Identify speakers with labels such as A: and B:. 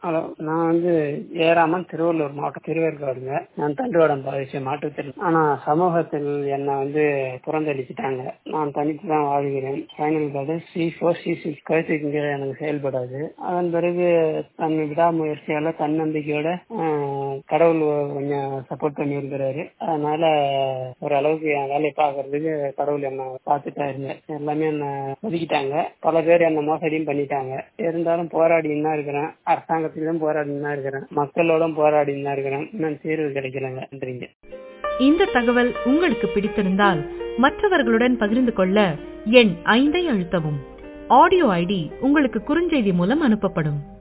A: hello நான் வந்து ஏராமன் திருவள்ளூர் மாவட்டம் திருவேற்காடுங்க நான் தண்டுவடம் பாதிச்ச மாற்றுத்திறன் ஆனா சமூகத்தில் என்னை வந்து புறந்தளிச்சிட்டாங்க நான் தனித்து தான் வாழ்கிறேன் final card C four C six கழுத்துக்கு இங்கே எனக்கு செயல்படாது அதன் பிறகு தன் விடாமுயற்சியால தன்னம்பிக்கையோட ஆஹ், கடவுள் கொஞ்சம் சப்போர்ட் பண்ணி இருக்கிறாரு அதனால ஓரளவுக்கு என் வேலையை பார்க்கறதுக்கு கடவுள் என்ன பார்த்துட்டாருங்க எல்லாமே என்ன ஒதுக்கிட்டாங்க பல பேர் என்ன மோசடியும் பண்ணிட்டாங்க இருந்தாலும் போராடின்னு தான் இருக்கிறேன் அரசாங்கத்திலும் போராடின்னு தான் இருக்கிறேன் மக்களோட போராடின்னு தான் இருக்கிறேன் இன்னும் தீர்வு கிடைக்கலங்க நன்றிங்க
B: இந்த தகவல் உங்களுக்கு பிடித்திருந்தால் மற்றவர்களுடன் பகிர்ந்து கொள்ள எண் ஐந்தை அழுத்தவும் ஆடியோ ஐடி உங்களுக்கு குறுஞ்செய்தி மூலம் அனுப்பப்படும்